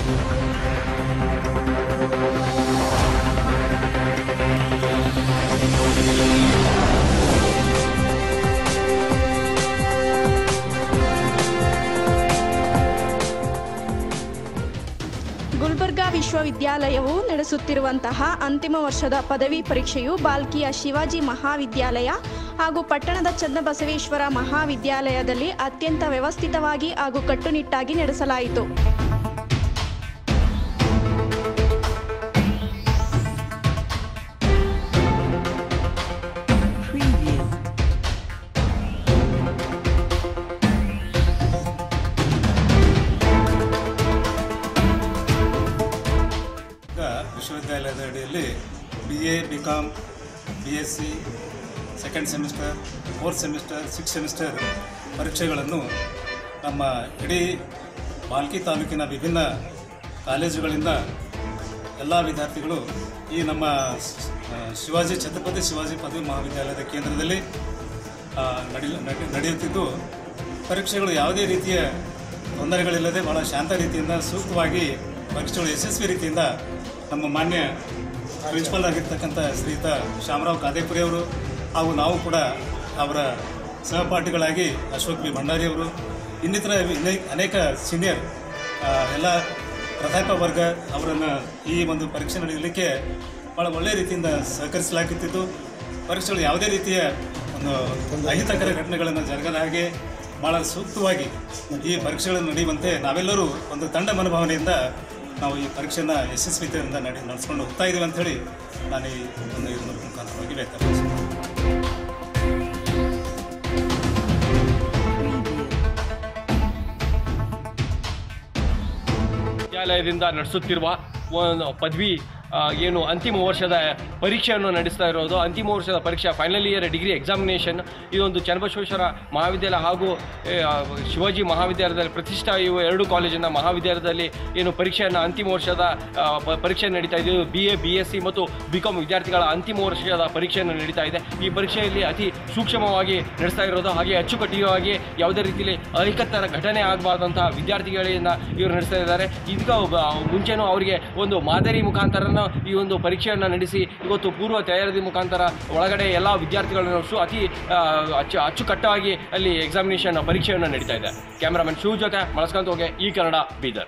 ಗುಲ್ಬರ್ಗಾ ವಿಶ್ವವಿದ್ಯಾಲಯವು ನಡೆಸುತ್ತಿರುವಂತಹ ಅಂತಿಮ ವರ್ಷದ ಪದವಿ ಪರೀಕ್ಷೆಯು ಬಾಲ್ಕಿಯ ಶಿವಾಜಿ ಮಹಾವಿದ್ಯಾಲಯ ಹಾಗೂ ಪಟ್ಟಣದ ಚನ್ನಬಸವೇಶ್ವರ ಮಹಾವಿದ್ಯಾಲಯದಲ್ಲಿ ಅತ್ಯಂತ ವ್ಯವಸ್ಥಿತವಾಗಿ ಹಾಗೂ ಕಟ್ಟುನಿಟ್ಟಾಗಿ ನಡೆಸಲಾಯಿತು Preview. ಈಗ ವಿಶ್ವವಿದ್ಯಾಲಯದ ಅಡಿಯಲ್ಲಿ B A B Com B S C second semester fourth semester six semester ಪರೀಕ್ಷೆಗಳನ್ನು ನಮ್ಮ ಇಡೀ ಬಾಲ್ಕಿ ತಾಲೂಕಿನ ವಿಭಿನ್ನ ಕಾಲೇಜುಗಳಿಂದ ಎಲ್ಲ ವಿದ್ಯಾರ್ಥಿಗಳು ಈ ನಮ್ಮ ಸ್- ಆ, ಶಿವಾಜಿ ಛತ್ರಪತಿ ಶಿವಾಜಿ ಪದವಿ ಮಹಾವಿದ್ಯಾಲಯದ ಕೇಂದ್ರದಲ್ಲಿ ಆ, ನಡಿ ನಡಿ- ನಡೆಯುತ್ತಿದ್ದು ಪರೀಕ್ಷೆಗಳು ಯಾವುದೇ ರೀತಿಯ ತೊಂದರೆಗಳಿಲ್ಲದೆ ಬಹಳ ಶಾಂತ ರೀತಿಯಿಂದ ಸೂಕ್ತವಾಗಿ ಪರೀಕ್ಷೆಗಳು ಯಶಸ್ವಿ ರೀತಿಯಿಂದ ನಮ್ಮ ಮಾನ್ಯ ಪ್ರಿನ್ಸಿಪಲ್ ಆಗಿರ್ತಕ್ಕಂಥ ಶ್ರೀಯುತ ಶಾಮರಾವ್ ಕಾದೇಪುರಿ ಅವರು ಹಾಗೂ ನಾವು ಕೂಡ ಅವರ ಸಹಪಾಠಿಗಳಾಗಿ ಅಶೋಕ್ ಬಿ ಭಂಡಾರಿ ಅವರು ಇನ್ನಿತರ ವಿನ- ಅನೇಕ ಸೀನಿಯರ್ ಆ, ಎಲ್ಲ ಪ್ರತಾಪ ವರ್ಗ ಅವರನ್ನು ಈ ಒಂದು ಪರೀಕ್ಷೆ ನಡೆಯಲಿಕ್ಕೆ ಭಾಳ ಒಳ್ಳೆಯ ರೀತಿಯಿಂದ ಸಹಕರಿಸಲಾಗುತ್ತಿದ್ದು ಪರೀಕ್ಷೆಗಳು ಯಾವುದೇ ರೀತಿಯ ಒಂದು ಅಹಿತಕರ ಘಟನೆಗಳನ್ನು ಜರಗದ ಹಾಗೆ ಭಾಳ ಸೂಕ್ತವಾಗಿ ಈ ಪರೀಕ್ಷೆಗಳನ್ನು ನಡೆಯುವಂತೆ ನಾವೆಲ್ಲರೂ ಒಂದು ತಂಡ ಮನೋಭಾವನೆಯಿಂದ ನಾವು ಈ ಪರೀಕ್ಷೆಯನ್ನು ಯಶಸ್ವಿತೆಯಿಂದ ನಡೆ ನಡೆಸ್ಕೊಂಡು ಹೋಗ್ತಾ ಇದ್ದೀವಿ ಅಂಥೇಳಿ ನಾನು ಈ ಒಂದು ಇದರ ಮುಖಾಂತರವಾಗಿ ವ್ಯಕ್ತಪಡಿಸ್ತೀನಿ Preview. ವಿದ್ಯಾಲಯದಿಂದ ನಡೆಸುತ್ತಿರುವ ಒಂದು ಪದವಿ ಆ, ಏನು ಅಂತಿಮ ವರ್ಷದ ಪರೀಕ್ಷೆಯನ್ನು ನಡೆಸ್ತಾ ಇರೋದು ಅಂತಿಮ ವರ್ಷದ ಪರೀಕ್ಷೆ ಫೈನಲ್ ಇಯರ್ ಡಿಗ್ರಿ ಎಕ್ಸಾಮಿನೇಷನ್ ಇದೊಂದು ಚನ್ನಬಸವೇಶ್ವರ ಮಹಾವಿದ್ಯಾಲಯ ಹಾಗೂ ಏ, ಆ, ಶಿವಾಜಿ ಮಹಾವಿದ್ಯಾಲಯದಲ್ಲಿ ಪ್ರತಿಷ್ಠಾ ಇವು ಎರಡು ಕಾಲೇಜಿನ ಮಹಾವಿದ್ಯಾಲಯದಲ್ಲಿ ಏನು ಪರೀಕ್ಷೆಯನ್ನು ಅಂತಿಮ ವರ್ಷದ ಆ, ಪ- ಪರೀಕ್ಷೆ ನಡೀತಾ ಇದೆ B A B S C ಮತ್ತು ಬಿ ಕಾಮ್ ವಿದ್ಯಾರ್ಥಿಗಳ ಅಂತಿಮ ವರ್ಷದ ಪರೀಕ್ಷೆಯನ್ನು ನಡೀತಾ ಇದೆ ಈ ಪರೀಕ್ಷೆಯಲ್ಲಿ ಅತಿ ಸೂಕ್ಷ್ಮವಾಗಿ ನಡೆಸ್ತಾ ಇರೋದು ಹಾಗೆ ಅಚ್ಚುಕಟ್ಟಿಯಾಗಿ ಯಾವುದೇ ರೀತಿಯಲ್ಲಿ ಅಹಿತಕರ ಘಟನೆ ಆಗಬಾರ್ದಂತಹ ವಿದ್ಯಾರ್ಥಿಗಳಿಂದ ಇವರು ನಡೆಸ್ತಾ ಇದ್ದಾರೆ ಇದಕ್ಕೆ ಒಬ್ಬ- ಮುಂಚೆನೂ ಅವರಿಗೆ ಒಂದು ಮಾದರಿ ಮುಖಾಂತರ ಈ ಒಂದು ಪರೀಕ್ಷೆಯನ್ನು ನಡೆಸಿ ಇವತ್ತು ಪೂರ್ವ ತಯಾರಿ ಮುಖಾಂತರ ಒಳಗಡೆ ಎಲ್ಲ ವಿದ್ಯಾರ್ಥಿಗಳನ್ನು ಸು ಅತಿ ಆ, ಅಚ್ಚು ಅಚ್ಚುಕಟ್ಟಾಗಿ ಅಲ್ಲಿ ಎಕ್ಸಾಮಿನೇಷನ್ ಪರೀಕ್ಷೆಯನ್ನು ನಡೀತಾ ಇದೆ ಕ್ಯಾಮ್ರಾಮನ್ ಶಿವ್ ಜೊತೆ ಮಳಸ್ಕೊಂತ ಹೋಗಿ ಈ ಕನ್ನಡ ಬೀದರ್